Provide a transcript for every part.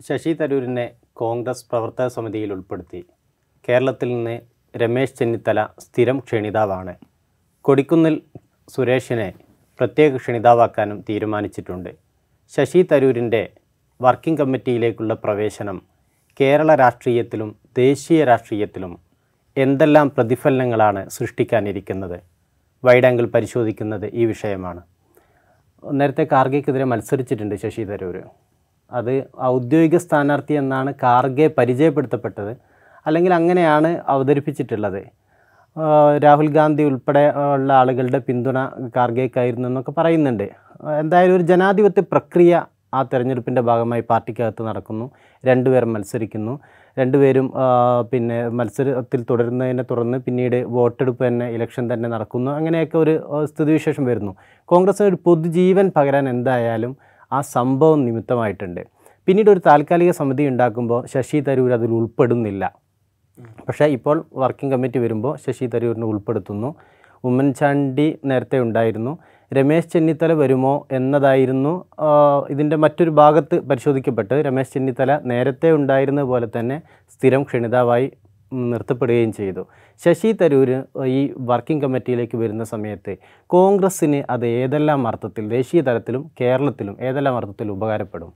ശശി തരൂരിനെ കോൺഗ്രസ് പ്രവർത്തക സമിതിയിൽ ഉൾപ്പെടുത്തി കേരളത്തിൽ നിന്ന് രമേശ് ചെന്നിത്തല സ്ഥിരം ക്ഷണിതാവാണ് കൊടിക്കുന്നിൽ സുരേഷിനെ പ്രത്യേക ക്ഷണിതാവാക്കാനും തീരുമാനിച്ചിട്ടുണ്ട് ശശി തരൂരിൻ്റെ വർക്കിംഗ് കമ്മിറ്റിയിലേക്കുള്ള പ്രവേശനം കേരള രാഷ്ട്രീയത്തിലും ദേശീയ രാഷ്ട്രീയത്തിലും എന്തെല്ലാം പ്രതിഫലനങ്ങളാണ് സൃഷ്ടിക്കാനിരിക്കുന്നത് വൈഡ് ആംഗിൾ പരിശോധിക്കുന്നത് ഈ വിഷയമാണ് നേരത്തെ കാർഗെക്കെതിരെ മത്സരിച്ചിട്ടുണ്ട് ശശി തരൂർ അത് ഔദ്യോഗിക സ്ഥാനാർത്ഥി എന്നാണ് കാർഗെ പരിചയപ്പെടുത്തപ്പെട്ടത് അല്ലെങ്കിൽ അങ്ങനെയാണ് അവതരിപ്പിച്ചിട്ടുള്ളത് ആ, രാഹുൽ ഗാന്ധി ഉൾപ്പെടെ ഉള്ള ആളുകളുടെ പിന്തുണ കാർഗേക്കായിരുന്നു എന്നൊക്കെ പറയുന്നുണ്ട് ആ, എന്തായാലും ഒരു ജനാധിപത്യ പ്രക്രിയ ആ തെരഞ്ഞെടുപ്പിൻ്റെ ഭാഗമായി പാർട്ടിക്കകത്ത് നടക്കുന്നു രണ്ടുപേരും മത്സരിക്കുന്നു രണ്ടുപേരും ആ, പിന്നെ മത്സരത്തിൽ തുടരുന്നതിനെ തുടർന്ന് പിന്നീട് വോട്ടെടുപ്പ് തന്നെ ഇലക്ഷൻ തന്നെ നടക്കുന്നു അങ്ങനെയൊക്കെ ഒരു ആ, സ്ഥിതിവിശേഷം വരുന്നു കോൺഗ്രസ്സിന് ഒരു പൊതുജീവൻ പകരാൻ എന്തായാലും ആ സംഭവം നിമിത്തമായിട്ടുണ്ട് പിന്നീട് ഒരു താൽക്കാലിക സമിതി ഉണ്ടാക്കുമ്പോൾ ശശി തരൂർ അതിൽ ഉൾപ്പെടുന്നില്ല പക്ഷേ ഇപ്പോൾ വർക്കിംഗ് കമ്മിറ്റി വരുമ്പോൾ ശശി തരൂരിനെ ഉൾപ്പെടുത്തുന്നു ഉമ്മൻചാണ്ടി നേരത്തെ ഉണ്ടായിരുന്നു രമേശ് ചെന്നിത്തല വരുമോ എന്നതായിരുന്നു ആ, ഇതിൻ്റെ മറ്റൊരു ഭാഗത്ത് പരിശോധിക്കപ്പെട്ട് രമേശ് ചെന്നിത്തല നേരത്തെ ഉണ്ടായിരുന്ന പോലെ തന്നെ സ്ഥിരം ക്ഷണിതാവായി ഉം, നിർത്തപ്പെടുകയും ചെയ്തു ശശി തരൂർ ഈ വർക്കിംഗ് കമ്മിറ്റിയിലേക്ക് വരുന്ന സമയത്ത് കോൺഗ്രസ്സിന് അത് ഏതെല്ലാം അർത്ഥത്തിൽ ദേശീയ തലത്തിലും കേരളത്തിലും ഏതെല്ലാം അർത്ഥത്തിൽ ഉപകാരപ്പെടും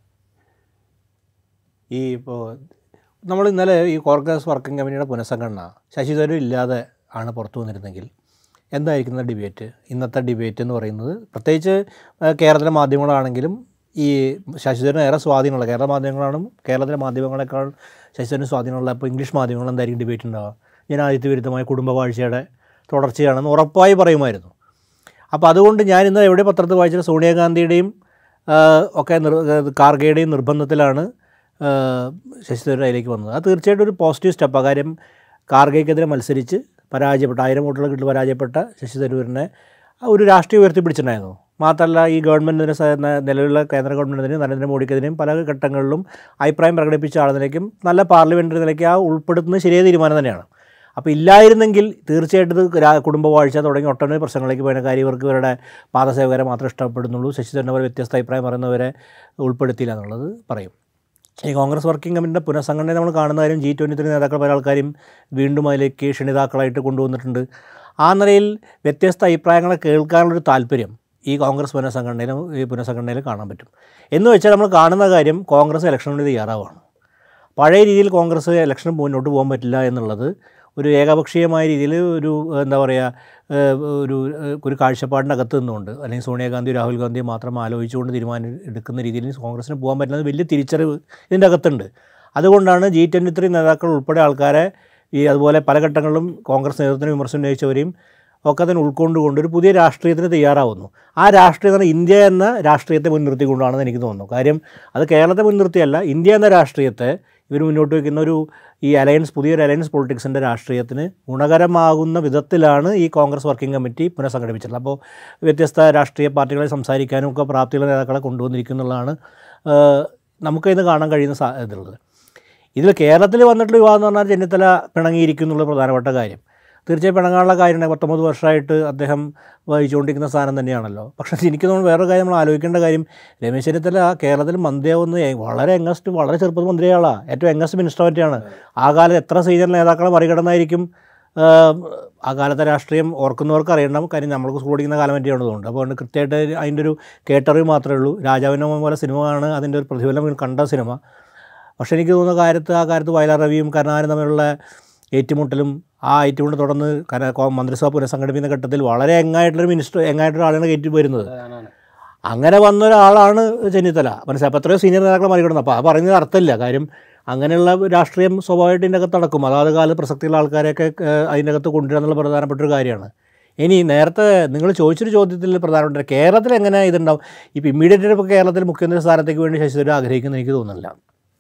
ഈ ഇപ്പോൾ നമ്മൾ ഇന്നലെ ഈ കോൺഗ്രസ് വർക്കിംഗ് കമ്മിറ്റിയുടെ പുനഃസംഘടന ശശി തരൂർ ഇല്ലാതെ ആണ് പുറത്തു വന്നിരുന്നെങ്കിൽ എന്തായിരിക്കുന്ന ഡിബേറ്റ് ഇന്നത്തെ ഡിബേറ്റ് എന്ന് പറയുന്നത് പ്രത്യേകിച്ച് ആ, കേരളത്തിലെ മാധ്യമങ്ങളാണെങ്കിലും ഈ ശശി തരൂരിന് ഏറെ സ്വാധീനമുള്ള കേരള മാധ്യമങ്ങളാണ് കേരളത്തിലെ മാധ്യമങ്ങളെക്കാൾ ശശി തരൂരിന് സ്വാധീനമുള്ള ഇപ്പോൾ ഇംഗ്ലീഷ് മാധ്യമങ്ങൾ എന്തായിരിക്കും ഡിബേറ്റ് ഉണ്ടാവുക ജനാധിപത്യ വിരുദ്ധമായ കുടുംബവാഴ്ചയുടെ തുടർച്ചയാണെന്ന് ഉറപ്പായി പറയുമായിരുന്നു അപ്പോൾ അതുകൊണ്ട് ഞാൻ ഇന്ന് എവിടെ പത്രത്തിൽ വായിച്ചത് സോണിയാഗാന്ധിയുടെയും ആ, ഒക്കെ നിർ കാർഗയുടെയും നിർബന്ധത്തിലാണ് ആ, ശശി തരൂർ അതിലേക്ക് വന്നത് അത് തീർച്ചയായിട്ടും ഒരു പോസിറ്റീവ് സ്റ്റെപ്പാണ് കാര്യം കാർഗയ്ക്കെതിരെ മത്സരിച്ച് പരാജയപ്പെട്ട ആയിരം വോട്ടുകൾ കിട്ടി പരാജയപ്പെട്ട ശശി തരൂരിനെ ഒരു രാഷ്ട്രീയം ഉയർത്തിപ്പിടിച്ചിട്ടുണ്ടായിരുന്നു മാത്രമല്ല ഈ ഗവൺമെൻറ്റിന് നിലവിലുള്ള കേന്ദ്ര ഗവൺമെൻറ്റിനും നരേന്ദ്രമോദിക്കെതിരെയും പല ഘട്ടങ്ങളിലും അഭിപ്രായം പ്രകടിപ്പിച്ച ആളുകളിലേക്കും നല്ല പാർലമെൻ്ററി നിലയ്ക്ക് ആ ഉൾപ്പെടുത്തുന്നത് ശരിയായ തീരുമാനം തന്നെയാണ് അപ്പോൾ ഇല്ലായിരുന്നെങ്കിൽ തീർച്ചയായിട്ടും ഇത് രാ- കുടുംബവാഴ്ച തുടങ്ങി ഒട്ടനവധി പ്രശ്നങ്ങളിലേക്ക് പോയ കാര്യം ഇവർക്ക് ഇവരുടെ പാദസേവകരെ മാത്രമേ ഇഷ്ടപ്പെടുന്നുള്ളൂ ശശി തരൂരിനെ പോലെ വ്യത്യസ്ത അഭിപ്രായം പറയുന്നവരെ ഉൾപ്പെടുത്തിയില്ല എന്നുള്ളത് പറയും ഈ കോൺഗ്രസ് വർക്കിംഗ് കമ്മിറ്റിൻ്റെ പുനഃസംഘടന നമ്മൾ കാണുന്ന കാര്യം ജി ട്വൻറ്റി ത്രീ നേതാക്കൾ പല ആൾക്കാരും വീണ്ടും അതിലേക്ക് ക്ഷണിതാക്കളായിട്ട് കൊണ്ടുവന്നിട്ടുണ്ട് ആ നിലയിൽ വ്യത്യസ്ത അഭിപ്രായങ്ങളെ കേൾക്കാനുള്ളൊരു താല്പര്യം ഈ കോൺഗ്രസ് പുനഃസംഘടനയിലും ഈ പുനഃസംഘടനയിൽ കാണാൻ പറ്റും എന്ന് വെച്ചാൽ നമ്മൾ കാണുന്ന കാര്യം കോൺഗ്രസ് ഇലക്ഷന് വേണ്ടി തയ്യാറാവുകയാണ് പഴയ രീതിയിൽ കോൺഗ്രസ് ഇലക്ഷന് മുന്നോട്ട് പോകാൻ പറ്റില്ല എന്നുള്ളത് ഒരു ഏകപക്ഷീയമായ രീതിയിൽ ഒരു എന്താ പറയുക ഏഹ്, ഒരു ഏഹ്, ഒരു കാഴ്ചപ്പാടിൻ്റെ അകത്ത് നിന്നുകൊണ്ട് അല്ലെങ്കിൽ സോണിയാഗാന്ധി രാഹുൽ ഗാന്ധി മാത്രം ആലോചിച്ചുകൊണ്ട് തീരുമാനം എടുക്കുന്ന രീതിയിൽ കോൺഗ്രസിന് പോകാൻ പറ്റുന്നത് വലിയ തിരിച്ചറിവ് ഇതിൻ്റെ അകത്തുണ്ട് അതുകൊണ്ടാണ് ജി ട്വൻറ്റി ത്രീ നേതാക്കൾ ഉൾപ്പെടെ ആൾക്കാരെ ഈ അതുപോലെ പല ഘട്ടങ്ങളിലും കോൺഗ്രസ് നേതൃത്വത്തിന് വിമർശനം ഉന്നയിച്ചവരെയും ഒക്കെ തന്നെ ഉൾക്കൊണ്ടുകൊണ്ട് ഒരു പുതിയ രാഷ്ട്രീയത്തിന് തയ്യാറാവുന്നു ആ രാഷ്ട്രീയം എന്ന് പറഞ്ഞാൽ ഇന്ത്യ എന്ന രാഷ്ട്രീയത്തെ മുൻനിർത്തിക്കൊണ്ടാണെന്ന് എനിക്ക് തോന്നുന്നു കാര്യം അത് കേരളത്തെ മുൻനിർത്തിയല്ല ഇന്ത്യ എന്ന രാഷ്ട്രീയത്തെ ഇവർ മുന്നോട്ട് വയ്ക്കുന്ന ഒരു ഈ അലയൻസ് പുതിയൊരു അലയൻസ് പൊളിറ്റിക്സിൻ്റെ രാഷ്ട്രീയത്തിന് ഗുണകരമാകുന്ന വിധത്തിലാണ് ഈ കോൺഗ്രസ് വർക്കിംഗ് കമ്മിറ്റി പുനഃസംഘടിപ്പിച്ചിട്ടുള്ളത് അപ്പോൾ വ്യത്യസ്ത രാഷ്ട്രീയ പാർട്ടികളെ സംസാരിക്കാനും ഒക്കെ പ്രാപ്തിയുള്ള നേതാക്കളെ കൊണ്ടുവന്നിരിക്കുന്നുള്ളതാണ് ഏഹ്, നമുക്ക് ഇന്ന് കാണാൻ കഴിയുന്ന സാ ഇതുള്ളത് ഇതിൽ കേരളത്തിൽ വന്നിട്ടുള്ള വിവാദം എന്ന് പറഞ്ഞാൽ ചെന്നിത്തല പിണങ്ങിയിരിക്കും എന്നുള്ള പ്രധാനപ്പെട്ട കാര്യം തീർച്ചയായും പിണങ്ങാനുള്ള കാര്യമാണ് പത്തൊമ്പത് വർഷമായിട്ട് അദ്ദേഹം വഹിച്ചുകൊണ്ടിരിക്കുന്ന സ്ഥാനം തന്നെയാണല്ലോ പക്ഷേ എനിക്ക് തോന്നുന്നു വേറൊരു കാര്യം നമ്മൾ ആലോചിക്കേണ്ട കാര്യം രമേശ് ചെന്നിത്തല കേരളത്തിൽ മന്ത്രിയാവുന്ന വളരെ യങ്ങസ്റ്റ് വളരെ ചെറുപ്പത്തിൽ മന്ത്രിയാളാണ് ഏറ്റവും യങ്ങസ്റ്റ് മിനിസ്റ്റർ പറ്റിയാണ് ആ കാലത്ത് എത്ര സീനിയർ നേതാക്കളെ മറികടന്നായിരിക്കും ആഹ്, ആ കാലത്തെ രാഷ്ട്രീയം ഓർക്കുന്നവർക്ക് അറിയണം കാര്യം നമ്മൾക്ക് സ്കൂൾ പഠിക്കുന്ന കാലം പറ്റിയാണ് തോന്നുന്നത് അപ്പോൾ അതുകൊണ്ട് കൃത്യമായിട്ട് അതിൻ്റെ ഒരു കേട്ടറിവ് മാത്രമേ ഉള്ളൂ രാജാവിൻ്റെ മോൻ പോലെ സിനിമയാണ് അതിൻ്റെ ഒരു പ്രതിഫലനം കണ്ട സിനിമ പക്ഷേ എനിക്ക് തോന്നുന്ന കാര്യത്ത് ആ കാര്യത്ത് വയലാർ രവിയും കരുണാകരനും തമ്മിലുള്ള ഏറ്റുമുട്ടലും ആ ഏറ്റുമുട്ടൽ തുടർന്ന് കര- കോ- മന്ത്രിസഭ പുനഃസംഘടിപ്പിക്കുന്ന ഘട്ടത്തിൽ വളരെ എങ്ങായിട്ടുള്ളൊരു മിനിസ്റ്റർ എങ്ങായിട്ടൊരു ആളാണ് കയറ്റി വരുന്നത് അങ്ങനെ വന്ന ഒരാളാണ് ചെന്നിത്തല മനസ്സിലായി അപ്പോൾ എത്രയോ സീനിയർ നേതാക്കളെ മറികടന്നു അപ്പോൾ ആ പറയുന്നത് അർത്ഥമില്ല കാര്യം അങ്ങനെയുള്ള രാഷ്ട്രീയം സ്വാഭാവികമായിട്ട് ഇതിൻ്റെ അകത്ത് നടക്കും അതാത് കാലത്ത് പ്രസക്തിയുള്ള ആൾക്കാരെയൊക്കെ ഏഹ്, അതിൻ്റെ അകത്ത് കൊണ്ടുവരിക എന്നുള്ള പ്രധാനപ്പെട്ട ഒരു കാര്യമാണ് ഇനി നേരത്തെ നിങ്ങൾ ചോദിച്ചൊരു ചോദ്യത്തിൽ പ്രധാനപ്പെട്ട കേരളത്തിൽ എങ്ങനെ ഇതുണ്ടാവും ഇപ്പോൾ ഇമ്മീഡിയറ്റ് ഇപ്പോൾ കേരളത്തിൽ മുഖ്യമന്ത്രി സ്ഥാനത്തേക്ക് വേണ്ടി ശശി തരൂർ ആഗ്രഹിക്കുന്ന എനിക്ക് തോന്നുന്നില്ല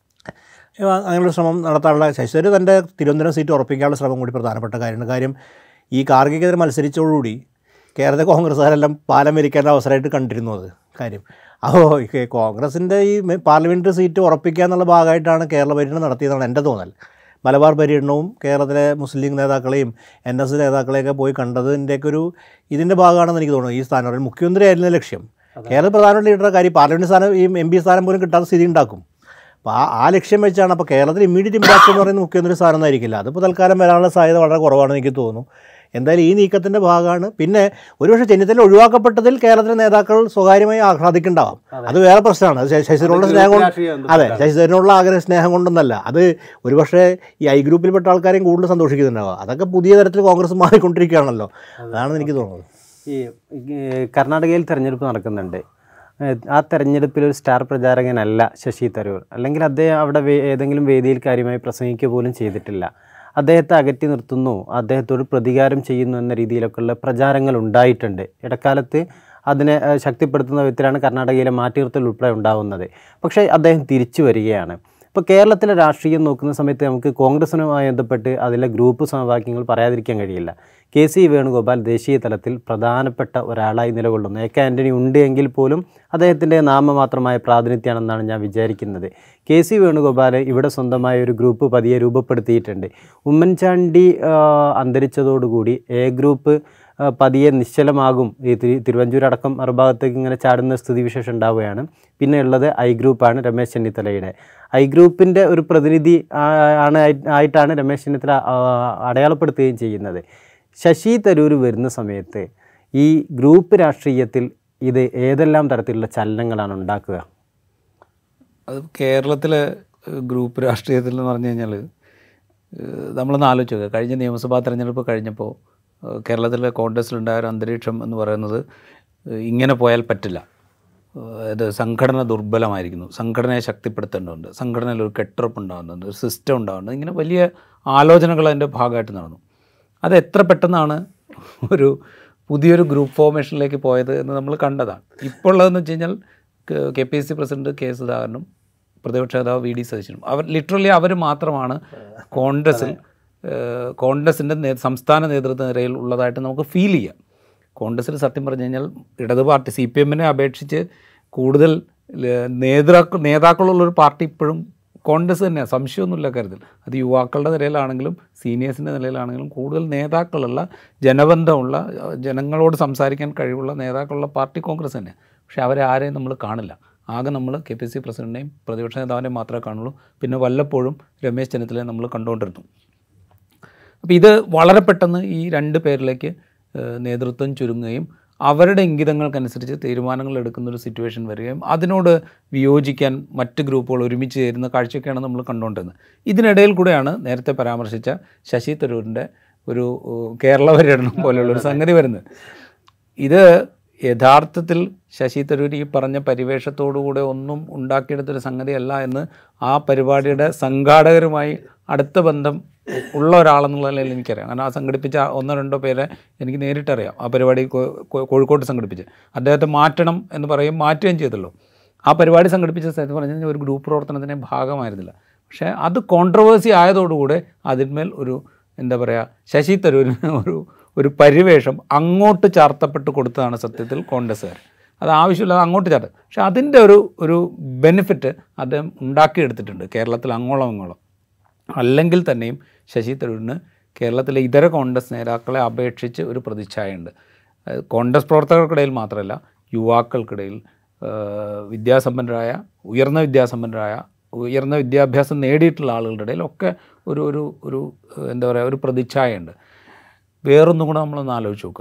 ഏഹ് അങ്ങനെയുള്ള ശ്രമം നടത്താനുള്ള ശശി തരൂർ തൻ്റെ തിരുവനന്തപുരം സീറ്റ് ഉറപ്പിക്കാനുള്ള ശ്രമം കൂടി പ്രധാനപ്പെട്ട കാര്യമാണ് കാര്യം ഈ കാർഗിക്കെതിരെ മത്സരിച്ചതോടുകൂടി കേരള കോൺഗ്രസ്സുകാരെല്ലാം പാലം വരിക്കേണ്ട അവസരമായിട്ട് കണ്ടിരുന്നു അത് കാര്യം അപ്പോൾ ഈ കോൺഗ്രസിൻ്റെ ഈ മെ- പാർലമെൻറ്ററി സീറ്റ് ഉറപ്പിക്കുക എന്നുള്ള ഭാഗമായിട്ടാണ് കേരള പര്യടനം നടത്തിയതാണ് എൻ്റെ തോന്നൽ മലബാർ പര്യടനവും കേരളത്തിലെ മുസ്ലിം ലീഗ് നേതാക്കളെയും എൻ എസ് നേതാക്കളെയൊക്കെ പോയി കണ്ടതിൻ്റെയൊക്കെ ഒരു ഇതിൻ്റെ ഭാഗമാണെന്ന് എനിക്ക് തോന്നുന്നു ഈ സ്ഥാനം മുഖ്യമന്ത്രി ആയിരുന്നു ലക്ഷ്യം കേരള പ്രധാന ലീഡറുടെ കാര്യം പാർലമെൻറ്റ് സ്ഥാനം ഈ എം പി സ്ഥാനം പോലും കിട്ടാത്ത സ്ഥിതി ഉണ്ടാക്കും അപ്പോൾ ആ ആ ലക്ഷ്യം വെച്ചാണ് അപ്പോൾ കേരളത്തിൽ ഇമ്മീഡിയറ്റ് ഇമ്പാക്റ്റ് എന്ന് പറയുന്നത് മുഖ്യമന്ത്രി സ്ഥാനം ആയിരിക്കില്ല അതിപ്പോൾ തൽക്കാലം വരാനുള്ള സാധ്യത വളരെ കുറവാണെന്ന് എനിക്ക് തോന്നുന്നു എന്തായാലും ഈ നീക്കത്തിൻ്റെ ഭാഗമാണ് പിന്നെ ഒരുപക്ഷെ ചെന്നിത്തല ഒഴിവാക്കപ്പെട്ടതിൽ കേരളത്തിലെ നേതാക്കൾ സ്വകാര്യമായി ആഹ്ലാദിക്കുന്നുണ്ടാവാം അത് വേറെ പ്രശ്നമാണ് അത് ശ- ശശിധരനുള്ള സ്നേഹം കൊണ്ട് അതെ ശശിധരനുള്ള ആഗ്രഹ സ്നേഹം കൊണ്ടൊന്നല്ല അത് ഒരുപക്ഷെ ഈ ഐ ഗ്രൂപ്പിൽപ്പെട്ട ആൾക്കാരെയും കൂടുതൽ സന്തോഷിക്കുന്നുണ്ടാവുക അതൊക്കെ പുതിയ തരത്തിൽ കോൺഗ്രസ് മാറിക്കൊണ്ടിരിക്കുകയാണല്ലോ അതാണെന്ന് എനിക്ക് തോന്നുന്നത് ഈ ഈ കർണാടകയിൽ തെരഞ്ഞെടുപ്പ് നടക്കുന്നുണ്ട് ഏഹ് ആ തെരഞ്ഞെടുപ്പിൽ ഒരു സ്റ്റാർ പ്രചാരകനല്ല ശശി തരൂർ അല്ലെങ്കിൽ അദ്ദേഹം അവിടെ വേ- ഏതെങ്കിലും വേദിയിൽ കാര്യമായി പ്രസംഗിക്കുക പോലും ചെയ്തിട്ടില്ല അദ്ദേഹത്തെ അകറ്റി നിർത്തുന്നു അദ്ദേഹത്തോട് പ്രതികാരം ചെയ്യുന്നു എന്ന രീതിയിലൊക്കെയുള്ള പ്രചാരങ്ങൾ ഉണ്ടായിട്ടുണ്ട് ഇടക്കാലത്ത് അതിനെ ഏഹ് ശക്തിപ്പെടുത്തുന്ന വിധത്തിലാണ് കർണാടകയിലെ മാറ്റിനിർത്തൽ ഉൾപ്പെടെ ഉണ്ടാവുന്നത് പക്ഷേ അദ്ദേഹം തിരിച്ചു വരികയാണ് ഇപ്പോൾ കേരളത്തിലെ രാഷ്ട്രീയം നോക്കുന്ന സമയത്ത് നമുക്ക് കോൺഗ്രസിനുമായി ബന്ധപ്പെട്ട് അതിലെ ഗ്രൂപ്പ് സമവാക്യങ്ങൾ പറയാതിരിക്കാൻ കഴിയില്ല കെ സി വേണുഗോപാൽ ദേശീയ തലത്തിൽ പ്രധാനപ്പെട്ട ഒരാളായി നിലകൊള്ളുന്നു എ കെ ആൻ്റണി ഉണ്ട് എങ്കിൽ പോലും അദ്ദേഹത്തിൻ്റെ നാമമാത്രമായ പ്രാതിനിധ്യമാണെന്നാണ് ഞാൻ വിചാരിക്കുന്നത് കെ സി വേണുഗോപാൽ ഇവിടെ സ്വന്തമായ ഒരു ഗ്രൂപ്പ് പതിയെ രൂപപ്പെടുത്തിയിട്ടുണ്ട് ഉമ്മൻചാണ്ടി ആ, അന്തരിച്ചതോടുകൂടി എ ഗ്രൂപ്പ് ആ, പതിയെ നിശ്ചലമാകും ഈ തിരു തിരുവഞ്ചൂർ അടക്കം മറുഭാഗത്തേക്ക് ഇങ്ങനെ ചാടുന്ന സ്ഥിതിവിശേഷം ഉണ്ടാവുകയാണ് പിന്നെ ഉള്ളത് ഐ ഗ്രൂപ്പാണ് രമേശ് ചെന്നിത്തലയുടെ ഐ ഗ്രൂപ്പിൻ്റെ ഒരു പ്രതിനിധി ആ, ആണ് ആയി- ആയിട്ടാണ് രമേശ് ചെന്നിത്തല ആ, അടയാളപ്പെടുത്തുകയും ചെയ്യുന്നത് ശശി തരൂർ വരുന്ന സമയത്ത് ഈ ഗ്രൂപ്പ് രാഷ്ട്രീയത്തിൽ ഇത് ഏതെല്ലാം തരത്തിലുള്ള ചലനങ്ങളാണ് ഉണ്ടാക്കുക അത് കേരളത്തിലെ ഏഹ്, ഗ്രൂപ്പ് രാഷ്ട്രീയത്തിൽ എന്ന് പറഞ്ഞു കഴിഞ്ഞാൽ നമ്മളൊന്ന് ആലോചിച്ച് നോക്കുക കഴിഞ്ഞ നിയമസഭാ തെരഞ്ഞെടുപ്പ് കഴിഞ്ഞപ്പോൾ ഏഹ്, കേരളത്തിലെ കോൺഗ്രസ്സിലുണ്ടായ ഒരു അന്തരീക്ഷം എന്ന് പറയുന്നത് ഏഹ്, ഇങ്ങനെ പോയാൽ പറ്റില്ല ഏഹ്, ഇത് സംഘടന ദുർബലമായിരിക്കുന്നു സംഘടനയെ ശക്തിപ്പെടുത്തേണ്ടതുണ്ട് സംഘടനയിൽ ഒരു കെട്ടുറപ്പ് ഉണ്ടാകുന്നുണ്ട് ഒരു സിസ്റ്റം ഉണ്ടാകുന്നുണ്ട് ഇങ്ങനെ വലിയ ആലോചനകൾ അതിൻ്റെ ഭാഗമായിട്ട് നടന്നു അത് എത്ര പെട്ടെന്നാണ് ഒരു പുതിയൊരു ഗ്രൂപ്പ് ഫോർമേഷനിലേക്ക് പോയത് എന്ന് നമ്മൾ കണ്ടതാണ് ഇപ്പോൾ ഉള്ളതെന്ന് വെച്ച് കഴിഞ്ഞാൽ K P S C president K സുധാകരനും പ്രതിപക്ഷ നേതാവ് വി ഡി സതീശനും അവർ ലിറ്ററലി അവർ മാത്രമാണ് കോൺഗ്രസിൽ ഏഹ്, കോൺഗ്രസിൻ്റെ നേ സംസ്ഥാന നേതൃത്വ നിരയിൽ ഉള്ളതായിട്ട് നമുക്ക് ഫീൽ ചെയ്യാം കോൺഗ്രസ്സിൽ സത്യം പറഞ്ഞു കഴിഞ്ഞാൽ ഇടത് പാർട്ടി സി പി എമ്മിനെ അപേക്ഷിച്ച് കൂടുതൽ ല- നേതാക്കൾ നേതാക്കളുള്ളൊരു പാർട്ടി ഇപ്പോഴും കോൺഗ്രസ് തന്നെയാണ് സംശയമൊന്നുമില്ല കരുതൽ അത് യുവാക്കളുടെ നിലയിലാണെങ്കിലും സീനിയേഴ്സിൻ്റെ നിലയിലാണെങ്കിലും കൂടുതൽ നേതാക്കളുള്ള ജനബന്ധമുള്ള അഹ് ജനങ്ങളോട് സംസാരിക്കാൻ കഴിവുള്ള നേതാക്കളുള്ള പാർട്ടി കോൺഗ്രസ് തന്നെയാണ് പക്ഷേ അവരെ ആരെയും നമ്മൾ കാണില്ല ആകെ നമ്മൾ കെ പി സി പ്രസിഡന്റിനെയും പ്രതിപക്ഷ നേതാവിനെയും മാത്രമേ കാണുള്ളൂ പിന്നെ വല്ലപ്പോഴും രമേശ് ചെന്നിത്തലയെ നമ്മൾ കണ്ടുകൊണ്ടിരുന്നു അപ്പോൾ ഇത് വളരെ പെട്ടെന്ന് ഈ രണ്ട് പേരിലേക്ക് ഏഹ്, നേതൃത്വം ചുരുങ്ങുകയും അവരുടെ ഇംഗിതങ്ങൾക്കനുസരിച്ച് തീരുമാനങ്ങൾ എടുക്കുന്ന ഒരു സിറ്റുവേഷൻ വരികയും അതിനോട് വിയോജിക്കാൻ മറ്റ് ഗ്രൂപ്പുകൾ ഒരുമിച്ച് ചേരുന്ന കാഴ്ചയൊക്കെയാണ് നമ്മൾ കണ്ടുകൊണ്ടിരുന്നത് ഇതിനിടയിൽ കൂടെയാണ് നേരത്തെ പരാമർശിച്ച ശശി തരൂരിൻ്റെ ഒരു ഏഹ്, കേരള പര്യടനം പോലെയുള്ളൊരു സംഗതി വരുന്നത് ഇത് യഥാർത്ഥത്തിൽ ശശി തരൂർ ഈ പറഞ്ഞ പരിവേഷത്തോടുകൂടെ ഒന്നും ഉണ്ടാക്കിയെടുത്തൊരു സംഗതിയല്ല എന്ന് ആ പരിപാടിയുടെ സംഘാടകരുമായി അടുത്ത ബന്ധം ഉള്ള ഒരാളെന്നുള്ള നിലയിൽ എനിക്കറിയാം കാരണം ആ സംഘടിപ്പിച്ച ഒന്നോ രണ്ടോ പേരെ എനിക്ക് നേരിട്ടറിയാം ആ പരിപാടി കോ- കോ- കോഴിക്കോട്ട് സംഘടിപ്പിച്ച് അദ്ദേഹത്തെ മാറ്റണം എന്ന് പറയും മാറ്റുകയും ചെയ്തല്ലോ ആ പരിപാടി സംഘടിപ്പിച്ച സ്ഥലത്ത് പറഞ്ഞു കഴിഞ്ഞാൽ ഒരു ഗ്രൂപ്പ് പ്രവർത്തനത്തിൻ്റെ ഭാഗമായിരുന്നില്ല പക്ഷേ അത് കോൺട്രവേഴ്സി ആയതോടുകൂടെ അതിന്മേൽ ഒരു എന്താ പറയുക ശശി തരൂരിന് ഒരു ഒരു പരിവേഷം അങ്ങോട്ട് ചാർത്തപ്പെട്ട് കൊടുത്തതാണ് സത്യത്തിൽ കോൺഗ്രസ്സുകാർ അത് ആവശ്യമില്ലാതെ അങ്ങോട്ട് ചാർത്ത പക്ഷേ അതിൻ്റെ ഒരു ഒരു ബെനിഫിറ്റ് അദ്ദേഹം ഉണ്ടാക്കിയെടുത്തിട്ടുണ്ട് കേരളത്തിൽ അങ്ങോളം ഇങ്ങോളം അല്ലെങ്കിൽ തന്നെയും ശശി തരൂരിന് കേരളത്തിലെ ഇതര കോൺഗ്രസ് നേതാക്കളെ അപേക്ഷിച്ച് ഒരു പ്രതിച്ഛായയുണ്ട് അതായത് കോൺഗ്രസ് പ്രവർത്തകർക്കിടയിൽ മാത്രമല്ല യുവാക്കൾക്കിടയിൽ ആ, വിദ്യാസമ്പന്നരായ ഉയർന്ന വിദ്യാസമ്പന്നരായ ഉയർന്ന വിദ്യാഭ്യാസം നേടിയിട്ടുള്ള ആളുകളുടെ ഇടയിലൊക്കെ ഒരു ഒരു ഒരു എന്താ പറയുക ഒരു പ്രതിച്ഛായയുണ്ട് വേറൊന്നും കൂടെ നമ്മളൊന്ന് ആലോചിച്ച് നോക്കുക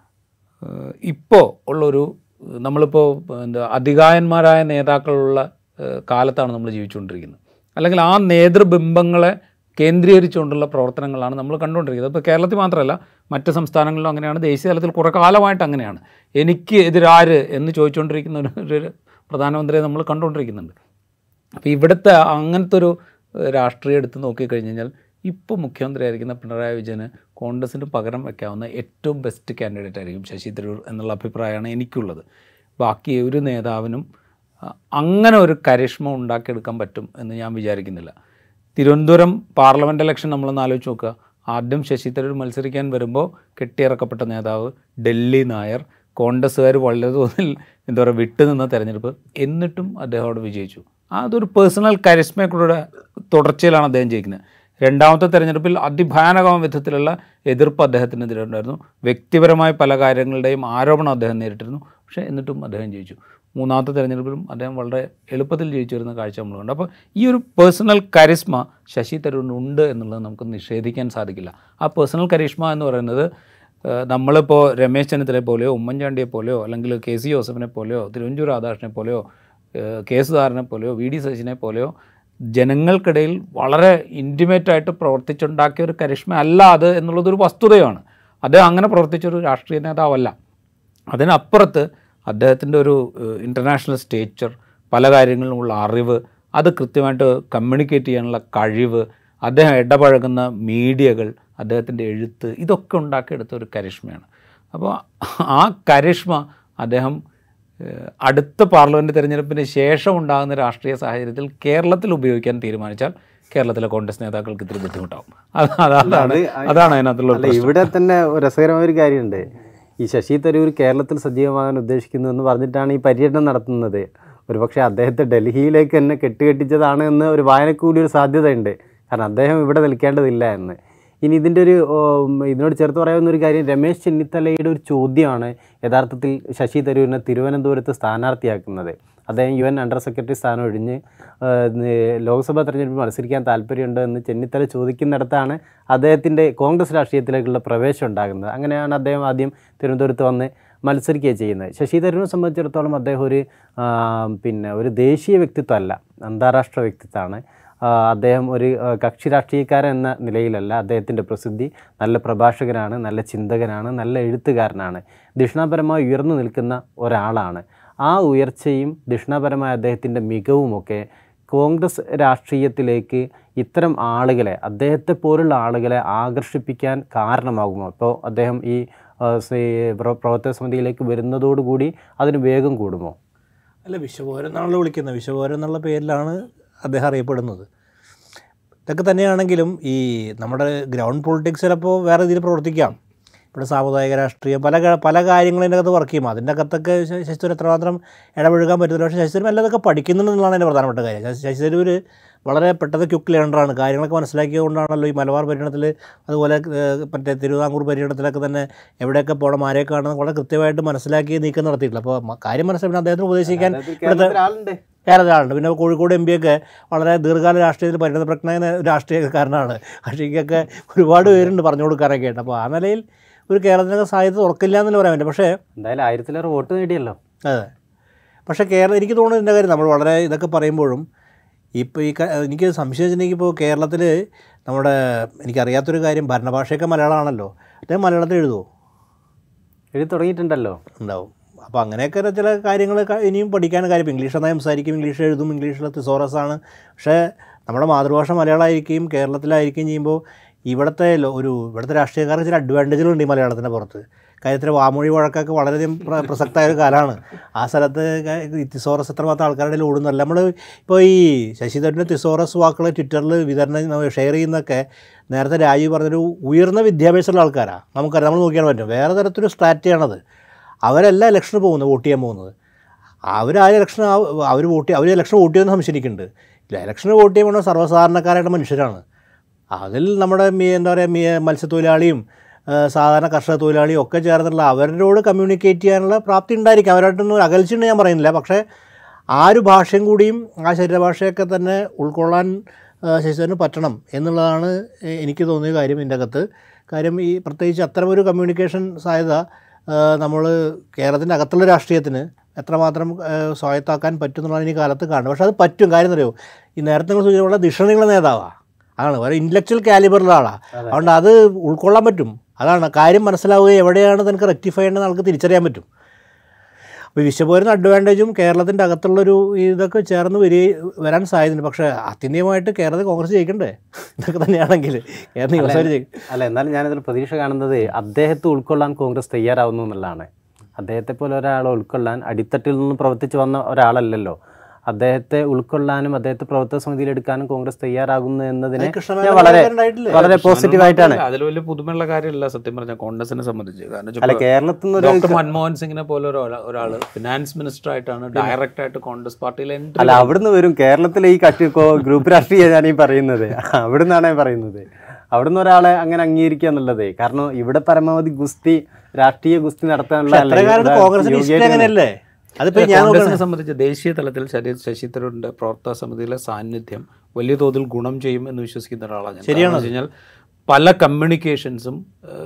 ഏഹ് ഇപ്പോൾ ഉള്ളൊരു നമ്മളിപ്പോൾ എന്താ അധികായന്മാരായ നേതാക്കളുള്ള ഏഹ് കാലത്താണ് നമ്മൾ ജീവിച്ചുകൊണ്ടിരിക്കുന്നത് അല്ലെങ്കിൽ ആ നേതൃബിംബങ്ങളെ കേന്ദ്രീകരിച്ചുകൊണ്ടുള്ള പ്രവർത്തനങ്ങളാണ് നമ്മൾ കണ്ടുകൊണ്ടിരിക്കുന്നത് ഇപ്പോൾ കേരളത്തിൽ മാത്രമല്ല മറ്റ് സംസ്ഥാനങ്ങളിലും അങ്ങനെയാണ് ദേശീയ തലത്തിൽ കുറേ കാലമായിട്ട് അങ്ങനെയാണ് എനിക്ക് എതിരാര് എന്ന് ചോദിച്ചുകൊണ്ടിരിക്കുന്ന ഒരു ഒരു പ്രധാനമന്ത്രിയെ നമ്മൾ കണ്ടുകൊണ്ടിരിക്കുന്നുണ്ട് അപ്പോൾ ഇവിടുത്തെ അങ്ങനത്തെ ഒരു ഏഹ്, രാഷ്ട്രീയം എടുത്ത് നോക്കിക്കഴിഞ്ഞ് കഴിഞ്ഞാൽ ഇപ്പോൾ മുഖ്യമന്ത്രിയായിരിക്കുന്ന പിണറായി വിജയന് കോൺഗ്രസിന് പകരം വയ്ക്കാവുന്ന ഏറ്റവും ബെസ്റ്റ് കാൻഡിഡേറ്റ് ആയിരിക്കും ശശി തരൂർ എന്നുള്ള അഭിപ്രായമാണ് എനിക്കുള്ളത് ബാക്കി ഒരു നേതാവിനും ആ, അങ്ങനെ ഒരു കരിഷ്മ ഉണ്ടാക്കിയെടുക്കാൻ പറ്റും എന്ന് ഞാൻ വിചാരിക്കുന്നില്ല തിരുവനന്തപുരം പാർലമെൻറ്റ് ഇലക്ഷൻ നമ്മളൊന്ന് ആലോചിച്ച് നോക്കുക ആദ്യം ശശി തരൂർ മത്സരിക്കാൻ വരുമ്പോൾ കെട്ടിയിറക്കപ്പെട്ട നേതാവ് ഡൽഹി നായർ കോൺഗ്രസ്സുകാർ വളരെ തോതിൽ എന്താ പറയുക വിട്ടുനിന്ന തെരഞ്ഞെടുപ്പ് എന്നിട്ടും അദ്ദേഹം അവിടെ വിജയിച്ചു അതൊരു പേഴ്സണൽ കരിസ്മയുടെ തുടർച്ചയിലാണ് അദ്ദേഹം ജയിക്കുന്നത് രണ്ടാമത്തെ തെരഞ്ഞെടുപ്പിൽ അതിഭയാനകമായ വിധത്തിലുള്ള എതിർപ്പ് അദ്ദേഹത്തിനെതിരെ ഉണ്ടായിരുന്നു വ്യക്തിപരമായ പല കാര്യങ്ങളുടെയും ആരോപണം അദ്ദേഹം നേരിട്ടിരുന്നു പക്ഷേ എന്നിട്ടും അദ്ദേഹം ജയിച്ചു മൂന്നാമത്തെ തെരഞ്ഞെടുപ്പിലും അദ്ദേഹം വളരെ എളുപ്പത്തിൽ ജയിച്ചു വരുന്ന കാഴ്ച നമ്മൾ കണ്ടു അപ്പോൾ ഈ ഒരു പേഴ്സണൽ കരിസ്മ ശശി തരൂരിനുണ്ട് എന്നുള്ളത് നമുക്ക് നിഷേധിക്കാൻ സാധിക്കില്ല ആ പേഴ്സണൽ കരിഷ്മ എന്ന് പറയുന്നത് ഏഹ് നമ്മളിപ്പോൾ രമേശ് ചെന്നിത്തലയെ പോലെയോ ഉമ്മൻചാണ്ടിയെ പോലെയോ അല്ലെങ്കിൽ കെ സി ജോസഫിനെ പോലെയോ തിരുവഞ്ചൂർ രാധാകൃഷ്ണനെ പോലെയോ ഏഹ് കെ സുധാകരനെ പോലെയോ വി ഡി ശശിനെ പോലെയോ ജനങ്ങൾക്കിടയിൽ വളരെ ഇൻറ്റിമേറ്റ് ആയിട്ട് പ്രവർത്തിച്ചുണ്ടാക്കിയ ഒരു കരിഷ്മ അല്ല അത് എന്നുള്ളതൊരു വസ്തുതയാണ് അദ്ദേഹം അങ്ങനെ പ്രവർത്തിച്ചൊരു രാഷ്ട്രീയ നേതാവല്ല അതിനപ്പുറത്ത് അദ്ദേഹത്തിൻ്റെ ഒരു ഇൻ്റർനാഷണൽ സ്റ്റേച്ചർ പല കാര്യങ്ങളിലുമുള്ള അറിവ് അത് കൃത്യമായിട്ട് കമ്മ്യൂണിക്കേറ്റ് ചെയ്യാനുള്ള കഴിവ് അദ്ദേഹം ഇടപഴകുന്ന മീഡിയകൾ അദ്ദേഹത്തിൻ്റെ എഴുത്ത് ഇതൊക്കെ ഉണ്ടാക്കിയെടുത്ത ഒരു കരിഷ്മയാണ് അപ്പോൾ ആ കരിഷ്മ അദ്ദേഹം ഏഹ്, അടുത്ത പാർലമെൻറ്റ് തിരഞ്ഞെടുപ്പിന് ശേഷം ഉണ്ടാകുന്ന രാഷ്ട്രീയ സാഹചര്യത്തിൽ കേരളത്തിൽ ഉപയോഗിക്കാൻ തീരുമാനിച്ചാൽ കേരളത്തിലെ കോൺഗ്രസ് നേതാക്കൾക്ക് ഇത്തിരി ബുദ്ധിമുട്ടാവും അത് അതാണ് അതാണ് അതിനകത്തുള്ള ഒരു അല്ല ഇവിടെ തന്നെ ഒരു രസകരമായ ഒരു കാര്യമുണ്ട് ഈ ശശി തരൂർ കേരളത്തിൽ സജീവമാകാൻ ഉദ്ദേശിക്കുന്നു എന്ന് പറഞ്ഞിട്ടാണ് ഈ പര്യടനം നടത്തുന്നത് ഒരുപക്ഷെ അദ്ദേഹത്തെ ഡൽഹിയിലേക്ക് തന്നെ കെട്ടുകെട്ടിച്ചതാണ് എന്ന് ഒരു വായനക്കൂടി ഒരു സാധ്യതയുണ്ട് കാരണം അദ്ദേഹം ഇവിടെ നിൽക്കേണ്ടതില്ല എന്ന് ഇനി ഇതിൻ്റെ ഒരു ഓ, ഉം, ഇതിനോട് ചേർത്ത് പറയാവുന്ന ഒരു കാര്യം രമേശ് ചെന്നിത്തലയുടെ ഒരു ചോദ്യമാണ് യഥാർത്ഥത്തിൽ ശശി തരൂരിനെ തിരുവനന്തപുരത്ത് സ്ഥാനാർത്ഥിയാക്കുന്നത് അദ്ദേഹം യു എൻ അണ്ടർ സെക്രട്ടറി സ്ഥാനം ഒഴിഞ്ഞ് ആ, ന് ലോക്സഭാ തെരഞ്ഞെടുപ്പിൽ മത്സരിക്കാൻ താല്പര്യമുണ്ടോ എന്ന് ചെന്നിത്തല ചോദിക്കുന്നിടത്താണ് അദ്ദേഹത്തിൻ്റെ കോൺഗ്രസ് രാഷ്ട്രീയത്തിലേക്കുള്ള പ്രവേശം ഉണ്ടാകുന്നത് അങ്ങനെയാണ് അദ്ദേഹം ആദ്യം തിരുവനന്തപുരത്ത് വന്ന് മത്സരിക്കുകയും ചെയ്യുന്നത് ശശി തരൂരിനെ സംബന്ധിച്ചിടത്തോളം അദ്ദേഹം ഒരു ആ, പിന്നെ ഒരു ദേശീയ വ്യക്തിത്വമല്ല അന്താരാഷ്ട്ര വ്യക്തിത്വമാണ് ആ, അദ്ദേഹം ഒരു ആ, കക്ഷി രാഷ്ട്രീയക്കാരൻ എന്ന നിലയിലല്ല അദ്ദേഹത്തിൻ്റെ പ്രസിദ്ധി നല്ല പ്രഭാഷകനാണ് നല്ല ചിന്തകനാണ് നല്ല എഴുത്തുകാരനാണ് ദക്ഷിണാപരമായി ഉയർന്നു നിൽക്കുന്ന ഒരാളാണ് ആ ഉയർച്ചയും ദക്ഷിണാപരമായ അദ്ദേഹത്തിൻ്റെ മികവുമൊക്കെ കോൺഗ്രസ് രാഷ്ട്രീയത്തിലേക്ക് ഇത്തരം ആളുകളെ അദ്ദേഹത്തെ പോലുള്ള ആളുകളെ ആകർഷിപ്പിക്കാൻ കാരണമാകുമോ ഇപ്പോൾ അദ്ദേഹം ഈ ആ, സേ- പ്ര- പ്രവർത്തക സമിതിയിലേക്ക് വരുന്നതോടുകൂടി അതിന് വേഗം കൂടുമോ അല്ല വിശ്വപോരൻ എന്നാണല്ലോ വിളിക്കുന്നത് വിശ്വപോരൻ എന്നുള്ള പേരിലാണ് അദ്ദേഹം അറിയപ്പെടുന്നത് ഇതൊക്കെ തന്നെയാണെങ്കിലും ഈ നമ്മുടെ ഗ്രൗണ്ട് പൊളിറ്റിക്സ് ചിലപ്പോൾ വേറെ രീതിയിൽ പ്രവർത്തിക്കാം ഇവിടെ സാമുദായിക രാഷ്ട്രീയം പല ക- പല കാര്യങ്ങളും അതിൻ്റെ അകത്ത് വർക്ക് ചെയ്യും അതിൻ്റെ അകത്തൊക്കെ ശ- ശശി തരൂർ എത്രമാത്രം ഇടപഴകാൻ പറ്റുന്നില്ല പക്ഷേ ശശി തരൂർ എല്ലാതൊക്കെ പഠിക്കുന്നുണ്ടെന്നുള്ളതാണ് എൻ്റെ പ്രധാനപ്പെട്ട കാര്യം ശശി- ശശി തരൂർ വളരെ പെട്ടെന്ന് ക്യുക്ക് ലേണറാണ് കാര്യങ്ങളൊക്കെ മനസ്സിലാക്കിയതുകൊണ്ടാണല്ലോ ഈ മലബാർ പര്യടനത്തിൽ അതുപോലെ ഏഹ്, മറ്റേ തിരുവിതാംകൂർ പര്യടനത്തിലൊക്കെ തന്നെ എവിടെയൊക്കെ പോകണം ആരെയൊക്കെ കാണണം വളരെ കൃത്യമായിട്ട് മനസ്സിലാക്കി നീക്കം നടത്തിയിട്ടില്ല അപ്പോൾ മ- കാര്യം മനസ്സിലാക്കി അദ്ദേഹത്തിന് ഉപദേശിക്കാൻ ഇവിടുത്തെ ആളുണ്ട് കേരളത്തിലുണ്ട് പിന്നെ കോഴിക്കോട് എം പി ഒക്കെ വളരെ ദീർഘകാല രാഷ്ട്രീയത്തിൽ പരിണതപ്രജ്ഞായ ഒരു രാഷ്ട്രീയക്കാരനാണ് കക്ഷിക്കൊക്കെ ഒരുപാട് പേരുണ്ട് പറഞ്ഞു കൊടുക്കാനൊക്കെ ആയിട്ട് അപ്പോൾ ആ നിലയിൽ ഒരു കേരളത്തിനൊക്കെ സാധ്യത തുറക്കില്ല എന്ന് പറയാൻ പറ്റും പക്ഷേ എന്തായാലും ആയിരത്തിലേറെ വോട്ട് നേടിയല്ലോ അതെ പക്ഷേ കേരളം എനിക്ക് തോന്നുന്നു ഇതിൻ്റെ കാര്യം നമ്മൾ വളരെ ഇതൊക്കെ പറയുമ്പോഴും ഇപ്പോൾ ഈ ക- എനിക്ക് സംശയം വെച്ചിട്ടുണ്ടെങ്കിൽ ഇപ്പോൾ കേരളത്തിൽ നമ്മുടെ എനിക്കറിയാത്തൊരു കാര്യം ഭരണഭാഷയൊക്കെ മലയാളമാണല്ലോ അദ്ദേഹം മലയാളത്തിൽ എഴുതുമോ എഴുതി തുടങ്ങിയിട്ടുണ്ടല്ലോ ഉണ്ടാവും അപ്പോൾ അങ്ങനെയൊക്കെ ഒരു ചില കാര്യങ്ങൾ ഇനിയും പഠിക്കാൻ കാര്യം ഇംഗ്ലീഷ് എന്നാൽ സംസാരിക്കും ഇംഗ്ലീഷ് എഴുതും ഇംഗ്ലീഷിൽ തിസോറസ് ആണ് പക്ഷേ നമ്മുടെ മാതൃഭാഷ മലയാളമായിരിക്കും കേരളത്തിലായിരിക്കും ചെയ്യുമ്പോൾ ഇവിടുത്തെ ലോ- ഒരു ഇവിടുത്തെ രാഷ്ട്രീയക്കാർക്ക് ചില അഡ്വാൻറ്റേജുകളുണ്ട് ഈ മലയാളത്തിൻ്റെ പുറത്ത് കാര്യത്തിൽ വാമൊഴി വഴക്കൊക്കെ വളരെയധികം പ്ര പ്രസക്തമായ ഒരു കാലമാണ് ആ സ്ഥലത്ത് ക- ഈ തിസോറസ് എത്രമാത്രം ആൾക്കാരുടെ ഇടയിൽ ഓടുന്നല്ല നമ്മൾ ഇപ്പോൾ ഈ ശശി തരൂരിൻ്റെ തിസോറസ് വാക്കുകൾ ട്വിറ്ററിൽ വിതരണം ഷെയർ ചെയ്യുന്നതൊക്കെ നേരത്തെ രാജീവ് പറഞ്ഞൊരു ഉയർന്ന വിദ്യാഭ്യാസമുള്ള ആൾക്കാരാണ് നമുക്കറിയാം നമ്മൾ നോക്കിയാൽ പറ്റും വേറെ തരത്തിലൊരു സ്ട്രാറ്റജിയാണത് അവരല്ല ഇലക്ഷന് പോകുന്നത് വോട്ട് ചെയ്യാൻ പോകുന്നത് അവർ ആ ഇലക്ഷൻ അവർ വോട്ട് അവർ ഇലക്ഷൻ വോട്ട് ചെയ്യുമെന്ന് സംശയിക്കുന്നുണ്ട് ഇല്ല ഇലക്ഷന് വോട്ട് ചെയ്യുമ്പോൾ സർവ്വസാധാരണക്കാരായിട്ട് മനുഷ്യരാണ് അതിൽ നമ്മുടെ മീ എന്താ പറയുക മീ മത്സ്യത്തൊഴിലാളിയും ആ, സാധാരണ കർഷക തൊഴിലാളിയും ഒക്കെ ചേർന്നുള്ള അവരോട് കമ്മ്യൂണിക്കേറ്റ് ചെയ്യാനുള്ള പ്രാപ്തി ഉണ്ടായിരിക്കും അവരായിട്ടൊന്നും അകൽച്ചുണ്ട് ഞാൻ പറയുന്നില്ല പക്ഷേ ആ ഒരു ഭാഷയും കൂടിയും ആ ശരീരഭാഷയൊക്കെ തന്നെ ഉൾക്കൊള്ളാൻ ആ, ശശിധരന് പറ്റണം എന്നുള്ളതാണ് എ- എനിക്ക് തോന്നിയ കാര്യം ഇതിൻ്റെ അകത്ത് കാര്യം ഈ പ്രത്യേകിച്ച് അത്തരമൊരു കമ്മ്യൂണിക്കേഷൻ സാധ്യത നമ്മൾ കേരളത്തിൻ്റെ അകത്തുള്ള രാഷ്ട്രീയത്തിന് എത്രമാത്രം ആ, സ്വായത്താക്കാൻ പറ്റും എന്നുള്ളതാണ് ഈ കാലത്ത് കാണുന്നത് പക്ഷേ അത് പറ്റും കാര്യം എന്നറിയോ ഈ നേരത്തെ നിങ്ങൾ സൂചിച്ചുള്ള ദിഷണികളുടെ നേതാവാണ് അതാണ് ഒരു ഇൻ്റലക്ച്വൽ കാലിബറിലുള്ള ആളാണ് അതുകൊണ്ട് അത് ഉൾക്കൊള്ളാൻ പറ്റും അതാണ് കാര്യം മനസ്സിലാവുകയും എവിടെയാണ് തനിക്ക് റെക്ടിഫൈ ചെയ്യേണ്ടത് നമുക്ക് തിരിച്ചറിയാൻ പറ്റും അപ്പോൾ വിശ്വപോരുന്ന അഡ്വാൻറ്റേജും കേരളത്തിൻ്റെ അകത്തുള്ളൊരു ഇതൊക്കെ ചേർന്ന് വരി വരാൻ സാധ്യതയുണ്ട് പക്ഷേ അത്യന്തികമായിട്ട് കേരളത്തിൽ കോൺഗ്രസ് ജയിക്കണ്ടേ ഇതൊക്കെ തന്നെയാണെങ്കിൽ കേരള നിയമസഭ ജയിക്കും അല്ല എന്നാലും ഞാനതിൽ പ്രതീക്ഷ കാണുന്നത് അദ്ദേഹത്തെ ഉൾക്കൊള്ളാൻ കോൺഗ്രസ് തയ്യാറാവുന്നു എന്നുള്ളതാണ് അദ്ദേഹത്തെ പോലെ ഒരാളെ ഉൾക്കൊള്ളാൻ അടിത്തട്ടിൽ നിന്ന് പ്രവർത്തിച്ച് വന്ന ഒരാളല്ലല്ലോ അദ്ദേഹത്തെ ഉൾക്കൊള്ളാനും അദ്ദേഹത്തെ പ്രവർത്തക സമിതിയിൽ എടുക്കാനും കോൺഗ്രസ് തയ്യാറാകുന്നു എന്നതിനെ കൃഷ്ണമേനോൻ ഞാൻ വളരെ ഉണ്ടായിട്ടില്ലേ? വളരെ പോസിറ്റീവായിട്ടാണ് അതിൽ വലിയ പുതുമയുള്ള കാര്യമല്ല സത്യം പറഞ്ഞാൽ കോൺഗ്രസിനെ സംബന്ധിച്ച് കാരണം അല്ല വെച്ചാൽ കേരളത്തിൽ നിന്ന് ഡോക്ടർ മൻമോഹൻ സിംഗിനെ പോലെ ഒരാൾ ഒരാൾ ഫിനാൻസ് മിനിസ്റ്റർ ആയിട്ടാണ് ഡയറക്റ്റ് ആയിട്ട് കോൺഗ്രസ് പാർട്ടിയിൽ എൻട്രി അല്ല അവിടുന്ന് വരും കേരളത്തിലെ ഈ കക്ഷി കോ- ഗ്രൂപ്പ് രാഷ്ട്രീയമാണ് ഈ പറയുന്നത് അവിടുന്നാണ് ഈ പറയുന്നത് അവിടുന്ന് ഒരാളെ അങ്ങനെ അംഗീകരിക്കുക എന്നുള്ളത് കാരണം ഇവിടെ പരമാവധി ഗുസ്തി രാഷ്ട്രീയ ഗുസ്തി നടത്താനുള്ള എത്ര കാലത്ത് കോൺഗ്രസിന് ഹിസ്റ്ററി അങ്ങനെയല്ലേ അതിപ്പോൾ അല്ല, ഞാൻ കോൺഗ്രസിനെ സംബന്ധിച്ച് ദേശീയ തലത്തിൽ ശരി ശശി തരൂരിന്റെ പ്രവർത്തക സമിതിയിലെ സാന്നിധ്യം വലിയ തോതിൽ ഗുണം ചെയ്യും എന്ന് വിശ്വസിക്കുന്ന ഒരാളാണ് ഞാൻ കാരണം എന്ന് വെച്ച് കഴിഞ്ഞാൽ പല കമ്മ്യൂണിക്കേഷൻസും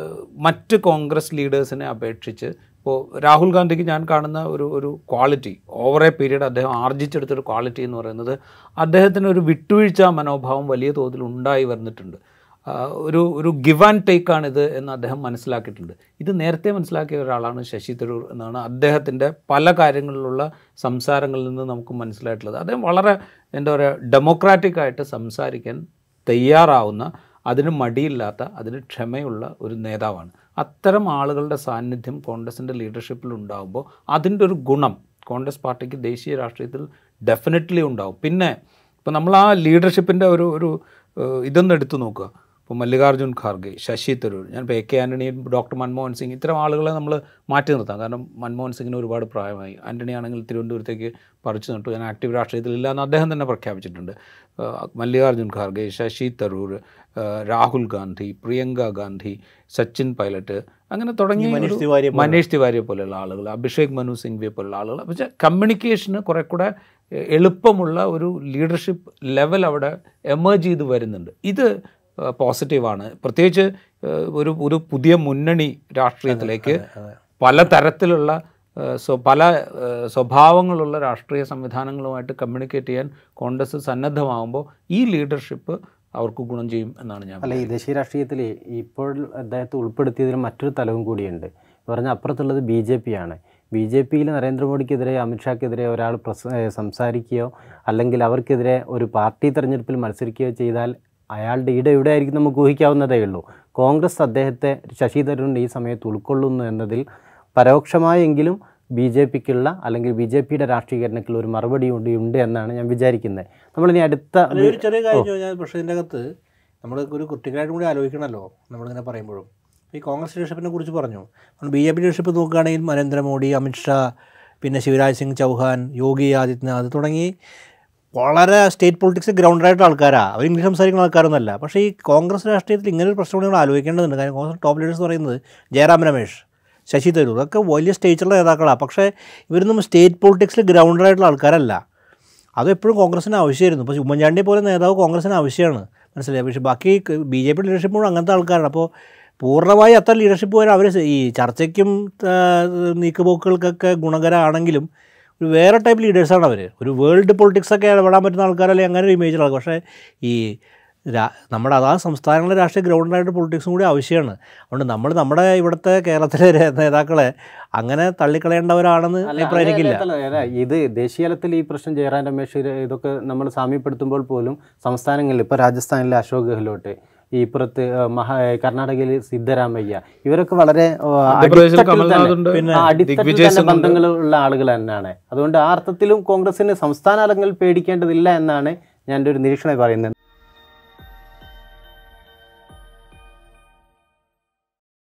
മറ്റ് കോൺഗ്രസ് ലീഡേഴ്സിനെ അപേക്ഷിച്ച് ഇപ്പോൾ രാഹുൽ ഗാന്ധിക്ക് ഞാൻ കാണുന്ന ഒരു ഒരു ക്വാളിറ്റി ഓവർ എ പീരീഡ് അദ്ദേഹം ആർജിച്ചെടുത്തൊരു ക്വാളിറ്റി എന്ന് പറയുന്നത് അദ്ദേഹത്തിന് ഒരു വിട്ടുവീഴ്ച മനോഭാവം വലിയ തോതിൽ ഉണ്ടായി വന്നിട്ടുണ്ട് ആ, ഒരു ഒരു ഗിവ് ആൻഡ് ടേക്ക് ആണിത് എന്ന് അദ്ദേഹം മനസ്സിലാക്കിയിട്ടുണ്ട് ഇത് നേരത്തെ മനസ്സിലാക്കിയ ഒരാളാണ് ശശി തരൂർ എന്നാണ് അദ്ദേഹത്തിൻ്റെ പല കാര്യങ്ങളിലുള്ള സംസാരങ്ങളിൽ നിന്ന് നമുക്ക് മനസ്സിലായിട്ടുള്ളത് അദ്ദേഹം വളരെ എന്താ പറയുക ഡെമോക്രാറ്റിക് ആയിട്ട് സംസാരിക്കാൻ തയ്യാറാവുന്ന അതിന് മടിയില്ലാത്ത അതിന് ക്ഷമയുള്ള ഒരു നേതാവാണ് അത്തരം ആളുകളുടെ സാന്നിധ്യം കോൺഗ്രസിൻ്റെ ലീഡർഷിപ്പിൽ ഉണ്ടാകുമ്പോൾ അതിൻ്റെ ഒരു ഗുണം കോൺഗ്രസ് പാർട്ടിക്ക് ദേശീയ രാഷ്ട്രീയത്തിൽ ഡെഫിനറ്റ്ലി ഉണ്ടാവും പിന്നെ ഇപ്പോൾ നമ്മൾ ആ ലീഡർഷിപ്പിൻ്റെ ഒരു ഒരു ഏഹ്, ഇതൊന്ന് എടുത്തു നോക്കുക ഇപ്പോൾ മല്ലികാർജ്ജുൻ ഖാർഗെ ശശി തരൂർ ഞാൻ ഇപ്പോൾ എ കെ ആൻ്റണിയും ഡോക്ടർ മൻമോഹൻ സിംഗ് ഇത്തരം ആളുകളെ നമ്മൾ മാറ്റി നിർത്താം കാരണം മൻമോഹൻ സിംഗിന് ഒരുപാട് പ്രായമായി ആൻ്റണി ആണെങ്കിൽ തിരുവനന്തപുരത്തേക്ക് പറിച്ചു നട്ടു ഞാൻ ആക്റ്റീവ് രാഷ്ട്രീയത്തിൽ ഇല്ല എന്ന് അദ്ദേഹം തന്നെ പ്രഖ്യാപിച്ചിട്ടുണ്ട് ഏഹ്, മല്ലികാർജ്ജുൻ ഖാർഗെ ശശി തരൂർ ഏഹ്, രാഹുൽ ഗാന്ധി പ്രിയങ്ക ഗാന്ധി സച്ചിൻ പൈലറ്റ് അങ്ങനെ തുടങ്ങി മനീഷ് ഒരു- തിവാരിയെ പോലെ. മനീഷ് തിവാരിയെ പോലെയുള്ള ആളുകൾ അഭിഷേക് മനു സിംഗ്വിയെ പോലുള്ള ആളുകൾ പക്ഷേ കമ്മ്യൂണിക്കേഷന് കുറെ കൂടെ എ- എളുപ്പമുള്ള ഒരു ലീഡർഷിപ്പ് ലെവൽ അവിടെ എമേജ് ചെയ്ത് വരുന്നുണ്ട് ഇത് ഏഹ്, പോസിറ്റീവാണ് പ്രത്യേകിച്ച് ഏഹ്, ഒരു ഒരു പുതിയ മുന്നണി രാഷ്ട്രീയത്തിലേക്ക് പല തരത്തിലുള്ള ഏഹ്, സ്വ- പല ഏഹ്, സ്വഭാവങ്ങളുള്ള രാഷ്ട്രീയ സംവിധാനങ്ങളുമായിട്ട് കമ്മ്യൂണിക്കേറ്റ് ചെയ്യാൻ കോൺഗ്രസ് സന്നദ്ധമാകുമ്പോൾ ഈ ലീഡർഷിപ്പ് അവർക്ക് ഗുണം ചെയ്യും എന്നാണ് ഞാൻ അല്ല ഈ ദേശീയ രാഷ്ട്രീയത്തിൽ ഇപ്പോൾ അദ്ദേഹത്തെ ഉൾപ്പെടുത്തിയതിന് മറ്റൊരു തലവും കൂടിയുണ്ട് പറഞ്ഞാൽ അപ്പുറത്തുള്ളത് ബി ജെ പി ആണ് ബി ജെ പിയിൽ നരേന്ദ്രമോദിക്കെതിരെ അമിത്ഷാക്കെതിരെ ഒരാൾ പ്രസ ഏഹ് സംസാരിക്കുകയോ അല്ലെങ്കിൽ അവർക്കെതിരെ ഒരു പാർട്ടി തെരഞ്ഞെടുപ്പിൽ മത്സരിക്കുകയോ ചെയ്താൽ അയാളുടെ ഇട എവിടെ ആയിരിക്കും നമുക്ക് ഊഹിക്കാവുന്നതേ ഉള്ളൂ കോൺഗ്രസ് അദ്ദേഹത്തെ ശശി തരൂരിൻ്റെ ഈ സമയത്ത് ഉൾക്കൊള്ളുന്നു എന്നതിൽ പരോക്ഷമായെങ്കിലും ബി ജെ പിക്കുള്ള അല്ലെങ്കിൽ ബി ജെ പിയുടെ രാഷ്ട്രീയകരണത്തിൽ ഒരു മറുപടി ഉണ്ട് ഉണ്ട് എന്നാണ് ഞാൻ വിചാരിക്കുന്നത് നമ്മളിനി അടുത്ത അല്ല, ഒരു ചെറിയ കാര്യം ചോദിച്ചാൽ പക്ഷേ ഇതിൻ്റെ അകത്ത് നമ്മൾ ഒരു കുട്ടികളായിട്ടും കൂടി ആലോചിക്കണമല്ലോ നമ്മളിങ്ങനെ പറയുമ്പോഴും ഈ കോൺഗ്രസ് ലീഡർഷിപ്പിനെ കുറിച്ച് പറഞ്ഞു നമ്മൾ ബി ജെ പി ലീഡർഷിപ്പ് നോക്കുകയാണെങ്കിൽ നരേന്ദ്രമോദി അമിത്ഷാ പിന്നെ ശിവരാജ് സിംഗ് ചൗഹാൻ യോഗി ആദിത്യനാഥ് തുടങ്ങി വളരെ സ്റ്റേറ്റ് പൊളിറ്റിക്സ് ഗ്രൗണ്ടഡായിട്ട് ആൾക്കാരാണ് അവർ ഇംഗ്ലീഷ് സംസാരിക്കുന്ന ആൾക്കാരൊന്നുമല്ല പക്ഷേ ഈ കോൺഗ്രസ് രാഷ്ട്രീയത്തിൽ ഇങ്ങനെ ഒരു പ്രശ്നം നിങ്ങൾ ആലോചിക്കേണ്ടതുണ്ട് കാരണം കോൺഗ്രസ് ടോപ്പ് ലീഡേഴ്സ് പറയുന്നത് ജയറാം രമേഷ് ശശി തരൂർ ഇതൊക്കെ വലിയ സ്റ്റേജിലുള്ള നേതാക്കളാണ് പക്ഷേ ഇവരൊന്നും സ്റ്റേറ്റ് പൊളിറ്റിക്സിൽ ഗ്രൗണ്ടഡായിട്ടുള്ള ആൾക്കാരല്ല അത് എപ്പോഴും കോൺഗ്രസിന് ആവശ്യമായിരുന്നു ഇപ്പോൾ ഉമ്മൻചാണ്ടിയെ പോലെ നേതാവ് കോൺഗ്രസിന് ആവശ്യമാണ് മനസ്സിലായി പക്ഷേ ബാക്കി ബി ജെ പി ലീഡർഷിപ്പ് മുഴുവൻ അങ്ങനത്തെ ആൾക്കാരാണ് അപ്പോൾ പൂർണ്ണമായി അത്ര ലീഡർഷിപ്പ് വരെ അവർ ഈ ചർച്ചയ്ക്കും ആ, നീക്കുപോക്കുകൾക്കൊക്കെ ഗുണകരമാണെങ്കിലും ഒരു വേറെ ടൈപ്പ് ലീഡേഴ്സാണ് അവർ ഒരു വേൾഡ് പൊളിറ്റിക്സൊക്കെ ഇടപെടാൻ പറ്റുന്ന ആൾക്കാരല്ലേ അങ്ങനെ ഒരു ഇമേജുള്ള ആൾക്കാർ പക്ഷേ ഈ രാ- നമ്മുടെ അതാ സംസ്ഥാനങ്ങളിലെ രാഷ്ട്രീയ ഗ്രൗണ്ടായിട്ട് പൊളിറ്റിക്സും കൂടി ആവശ്യമാണ് അതുകൊണ്ട് നമ്മൾ നമ്മുടെ ഇവിടുത്തെ കേരളത്തിലെ രേ- നേതാക്കളെ അങ്ങനെ തള്ളിക്കളയേണ്ടവരാണെന്ന് അല്ല, അഭിപ്രായം എനിക്കില്ല അല്ല, അല്ല, അല്ല, ഇത് ദേശീയ തലത്തിൽ ഈ പ്രശ്നം ജയറാം രമേശ് ഇത് ഇതൊക്കെ നമ്മൾ സാമ്യപ്പെടുത്തുമ്പോൾ പോലും സംസ്ഥാനങ്ങളിൽ ഇപ്പോൾ രാജസ്ഥാനിലെ അശോക് ഗെഹ്ലോട്ട് ഈ ഇപ്പുറത്ത് ആ, മഹാ കർണാടകയിൽ സിദ്ധരാമയ്യ ഇവരൊക്കെ വളരെ ആ, മധ്യപ്രദേശിൽ അടിത്തട്ടിൽ തന്നെ- കമൽനാഥുണ്ട്. പിന്നെ ആ, അടിത്തട്ടിൽ ദിഗ്വിജയ് തന്നെ സിംഗ് ഉണ്ട്. ബന്ധങ്ങളുള്ള ആളുകൾ തന്നെയാണ് അതുകൊണ്ട് ആ അർത്ഥത്തിലും കോൺഗ്രസിന് സംസ്ഥാന തലങ്ങളിൽ പേടിക്കേണ്ടതില്ല എന്നാണ് ഞാൻ എൻ്റെ ഒരു നിരീക്ഷണം പറയുന്നത്